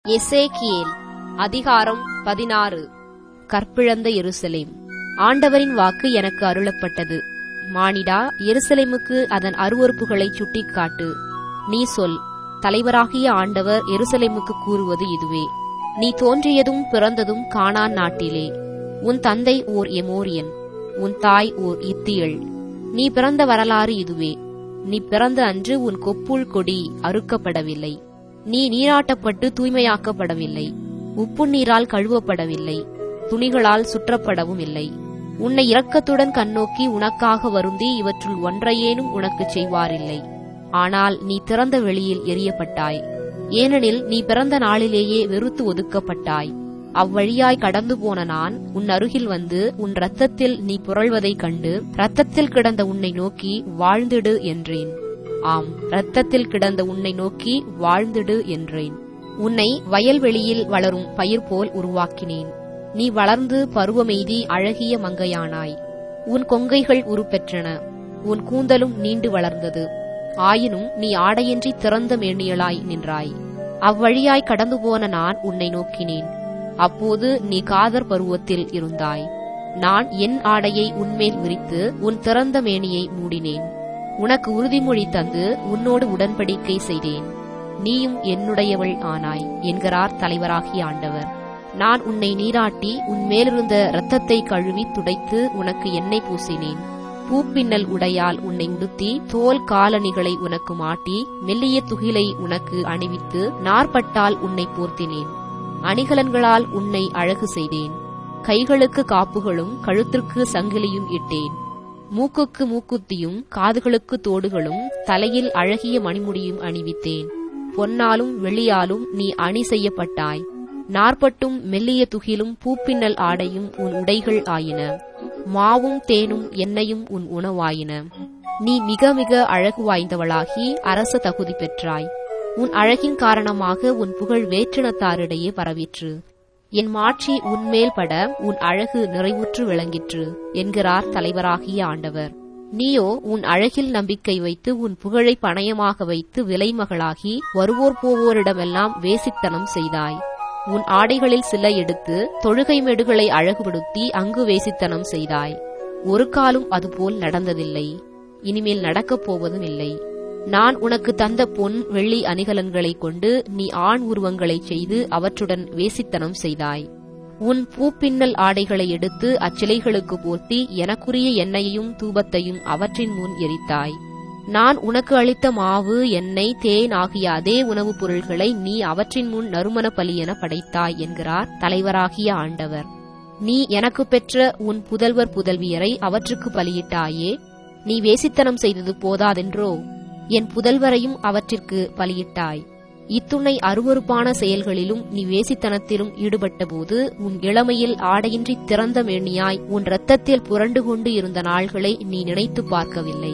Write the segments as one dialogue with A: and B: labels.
A: எசேக்கியேல் அதிகாரம் பதினாறு கற்பிழந்த எருசலேம் ஆண்டவரின் வாக்கு எனக்கு அருளப்பட்டது மானிடா எருசலேமுக்கு அதன் அருவருப்புகளைச் சுட்டிக்காட்டு நீ சொல் தலைவராகிய ஆண்டவர் எருசலேமுக்கு கூறுவது இதுவே நீ தோன்றியதும் பிறந்ததும் கானான் நாட்டிலே உன் தந்தை ஓர் எமோரியன் உன் தாய் ஓர் இத்தியள் நீ பிறந்த வரலாறு இதுவே நீ பிறந்த அன்று உன் கொப்புள் கொடி அறுக்கப்படவில்லை நீ நீராட்டப்பட்டு தூய்மையாக்கப்படவில்லை உப்பு நீரால் கழுவப்படவில்லை துணிகளால் சுற்றப்படவும் இல்லை உன்னை இரக்கத்துடன் கண்ணோக்கி உனக்காக வருந்தி இவற்றுள் ஒன்றையேனும் உனக்குச் செய்வாரில்லை ஆனால் நீ திறந்த வெளியில் எரியப்பட்டாய் ஏனெனில் நீ பிறந்த நாளிலேயே வெறுத்து ஒதுக்கப்பட்டாய் அவ்வழியாய் கடந்து போன நான் உன் அருகில் வந்து உன் இரத்தத்தில் நீ புரள்வதைக் கண்டு இரத்தத்தில் கிடந்த உன்னை நோக்கி வாழ்ந்திடு என்றேன் ஆம் இரத்தத்தில் கிடந்த உன்னை நோக்கி வாழ்ந்திடு என்றேன் உன்னை வயல்வெளியில் வளரும் பயிர் போல் உருவாக்கினேன் நீ வளர்ந்து பருவமெய்தி அழகிய மங்கையானாய் உன் கொங்கைகள் உருப்பெற்றன உன் கூந்தலும் நீண்டு வளர்ந்தது ஆயினும் நீ ஆடையின்றி திறந்த மேனியலாய் நின்றாய் அவ்வழியாய் கடந்து போன நான் உன்னை நோக்கினேன் அப்போது நீ காதர் பருவத்தில் இருந்தாய் நான் என் ஆடையை உன்மேல் விரித்து உன் திறந்த மேனியை மூடினேன் உனக்கு உறுதிமொழி தந்து உன்னோடு உடன்படிக்கை செய்தேன் நீயும் என்னுடையவள் ஆனாய் என்கிறார் தலைவராகிய ஆண்டவர் நான் உன்னை நீராட்டி உன் மேலிருந்த இரத்தத்தை கழுவி துடைத்து உனக்கு எண்ணெய் பூசினேன் பூப்பின்னல் உடையால் உன்னை உடுத்தி தோல் காலணிகளை உனக்கு மாட்டி மெல்லிய துகிலை உனக்கு அணிவித்து நார்பட்டால் உன்னை போர்த்தினேன் அணிகலன்களால் உன்னை அழகு செய்தேன் கைகளுக்கு காப்புகளும் கழுத்திற்கு சங்கிலியும் இட்டேன் மூக்குக்கு மூக்குத்தியும் காதுகளுக்கு தோடுகளும் தலையில் அழகிய மணிமுடியும் அணிவித்தேன் பொன்னாலும் வெள்ளியாலும் நீ அணி செய்யப்பட்டாய் நாற்பட்டும் மெல்லிய துகிலும் பூப்பின்னல் ஆடையும் உன் உடைகள் ஆயின மாவும் தேனும் எண்ணெயும் உன் உணவாயின நீ மிக மிக அழகு வாய்ந்தவளாகி அரச தகுதி பெற்றாய் உன் அழகின் காரணமாக உன் புகழ் வேற்றினத்தாரிடையே பரவிற்று என் மாட்சி உன்மேல் பட உன் அழகு நிறைவுற்று விளங்கிற்று என்கிறார் தலைவராகிய ஆண்டவர் நீயோ உன் அழகில் நம்பிக்கை வைத்து உன் புகழை பணயமாக வைத்து விலைமகளாகி வருவோர் போவோரிடமெல்லாம் வேசித்தனம் செய்தாய் உன் ஆடைகளில் சில எடுத்து தொழுகை மேடுகளை அழகுபடுத்தி அங்கு வேசித்தனம் செய்தாய் ஒரு காலும் அதுபோல் நடந்ததில்லை இனிமேல் நடக்கப் போவதும் இல்லை நான் உனக்கு தந்த பொன் வெள்ளி அணிகலன்களைக் கொண்டு நீ ஆண் உருவங்களைச் செய்து அவற்றுடன் வேசித்தனம் செய்தாய் உன் பூப்பின்னல் ஆடைகளை எடுத்து அச்சிலைகளுக்கு போர்த்தி எனக்குரிய எண்ணெயையும் தூபத்தையும் அவற்றின் முன் எரித்தாய் நான் உனக்கு அளித்த மாவு எண்ணெய் தேன் ஆகிய அதே உணவுப் பொருள்களை நீ அவற்றின் முன் நறுமண பலி என படைத்தாய் என்கிறார் தலைவராகிய ஆண்டவர் நீ எனக்கு பெற்ற உன் புதல்வர் புதல்வியரை அவற்றுக்கு பலியிட்டாயே நீ வேசித்தனம் செய்தது போதாதென்றோ என் புதல்வரையும் அவற்றிற்கு பலியிட்டாய் இத்துணை அருவறுப்பான செயல்களிலும் நீ வேசித்தனத்திலும் ஈடுபட்டபோது உன் இளமையில் ஆடையின்றி திறந்த மேனியாய் உன் இரத்தத்தில் புரண்டு கொண்டு இருந்த நாள்களை நீ நினைத்து பார்க்கவில்லை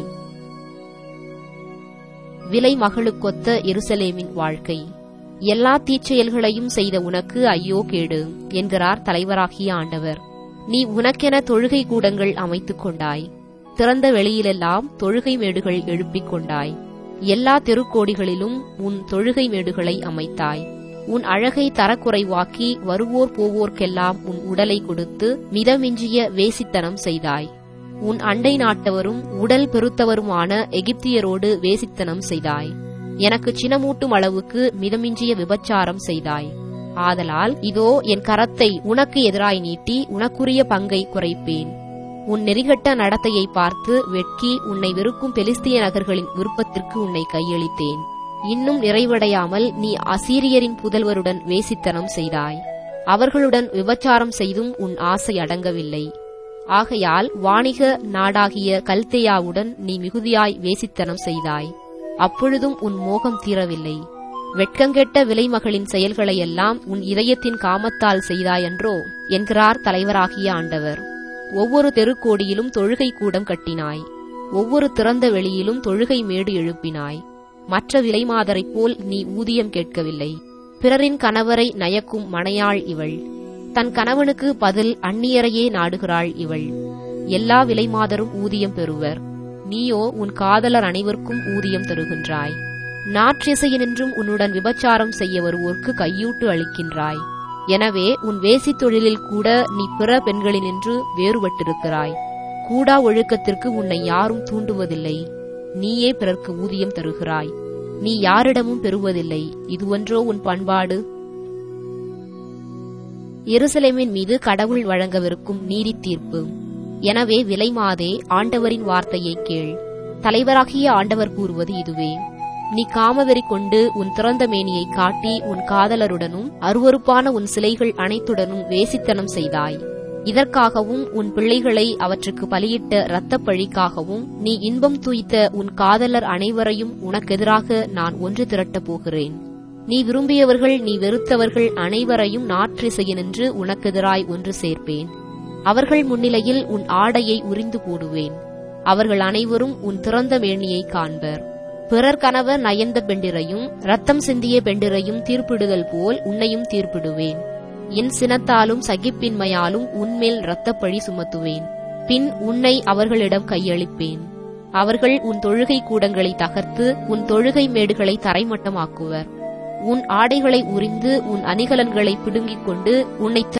A: விலை மகளுக்கொத்த எருசலேமின் வாழ்க்கை எல்லா தீச்செயல்களையும் செய்த உனக்கு ஐயோ கேடு என்கிறார் தலைவராகிய ஆண்டவர் நீ உனக்கென தொழுகை கூடங்கள் அமைத்துக் கொண்டாய் திறந்த வெளியிலெல்லாம் தொழுகை மேடுகள் எழுப்பிக் கொண்டாய் எல்லா தெருக்கோடிகளிலும் உன் தொழுகை மேடுகளை அமைத்தாய் உன் அழகை தரக்குறைவாக்கி வருவோர் போவோர்க்கெல்லாம் உன் உடலை கொடுத்து மிதமிஞ்சிய வேசித்தனம் செய்தாய் உன் அண்டை நாட்டவரும் உடல் பெருத்தவருமான எகிப்தியரோடு வேசித்தனம் செய்தாய் எனக்கு சினமூட்டும் அளவுக்கு மிதமிஞ்சிய விபச்சாரம் செய்தாய் ஆதலால் இதோ என் கரத்தை உனக்கு எதிராய் நீட்டி உனக்குரிய பங்கை குறைப்பேன் உன் நெறிகட்ட நடத்தையை பார்த்து வெட்கி உன்னை வெறுக்கும் பெலிஸ்திய நகர்களின் விருப்பத்திற்கு உன்னை கையளித்தேன் இன்னும் நிறைவடையாமல் நீ அசீரியரின் புதல்வருடன் வேசித்தனம் செய்தாய் அவர்களுடன் விபச்சாரம் செய்தும் உன் ஆசை அடங்கவில்லை ஆகையால் வாணிக நாடாகிய கல்தேயாவுடன் நீ மிகுதியாய் வேசித்தனம் செய்தாய் அப்பொழுதும் உன் மோகம் தீரவில்லை வெட்கங்கெட்ட விலைமகளின் செயல்களையெல்லாம் உன் இதயத்தின் காமத்தால் செய்தாயன்றோ என்கிறார் தலைவராகிய ஆண்டவர் ஒவ்வொரு தெருக்கோடியிலும் தொழுகை கூடம் கட்டினாய் ஒவ்வொரு திறந்த வெளியிலும் தொழுகை மேடு எழுப்பினாய் மற்ற விலைமாதரைப் போல் நீ ஊதியம் கேட்கவில்லை பிறரின் கணவரை நயக்கும் மனையாள் இவள் தன் கணவனுக்கு பதில் அந்நியரையே நாடுகிறாள் இவள் எல்லா விலைமாதரும் ஊதியம் பெறுவர் நீயோ உன் காதலர் அனைவருக்கும் ஊதியம் தருகின்றாய் நாற்றிசையினின்றும் உன்னுடன் விபச்சாரம் செய்ய வருவோர்க்கு கையூட்டு அளிக்கின்றாய் எனவே உன் வேசித் தொழிலில் கூட நீ பிற பெண்களினின்று வேறுபட்டிருக்கிறாய் கூடா ஒழுக்கத்திற்கு உன்னை யாரும் தூண்டுவதில்லை நீயே பிறர்க்கு ஊதியம் தருகிறாய் நீ யாரிடமும் பெறுவதில்லை இதுவன்றோ உன் பண்பாடு எருசலேமின் மீது கடவுள் வழங்கவிருக்கும் நீதி தீர்ப்பு எனவே விலைமாதே ஆண்டவரின் வார்த்தையை கேள் தலைவராகிய ஆண்டவர் கூறுவது இதுவே நீ காமவெறி கொண்டு உன் திறந்த மேனியை காட்டி உன் காதலருடனும் அருவருப்பான உன் சிலைகள் அனைத்துடனும் வேசித்தனம் செய்தாய் இதற்காகவும் உன் பிள்ளைகளை அவற்றுக்கு பலியிட்ட இரத்தப் பழிக்காகவும் நீ இன்பம் துய்த்த உன் காதலர் அனைவரையும் உனக்கெதிராக நான் ஒன்று திரட்டப் போகிறேன் நீ விரும்பியவர்கள் நீ வெறுத்தவர்கள் அனைவரையும் நாற்றிசைய நின்று உனக்கெதிராய் ஒன்று சேர்ப்பேன் அவர்கள் முன்னிலையில் உன் ஆடையை உரிந்து போடுவேன் அவர்கள் அனைவரும் உன் திறந்த வேணியை காண்பர் பிறர் கனவ நயந்த பெண்டிரையும் ரத்தம் சிந்திய பெண்டிரையும் தீர்ப்பிடுதல் போல் உன்னையும் தீர்ப்பிடுவேன் என் சினத்தாலும் சகிப்பின்மையாலும் உன்மேல் இரத்தப்பழி சுமத்துவேன் பின் உன்னை அவர்களிடம் கையளிப்பேன் அவர்கள் உன் தொழுகை கூடங்களை தகர்த்து உன் தொழுகை மேடுகளை தரைமட்டமாக்குவர் உன் ஆடைகளை உரிந்து உன் அணிகலன்களை பிடுங்கிக் கொண்டு உன்னை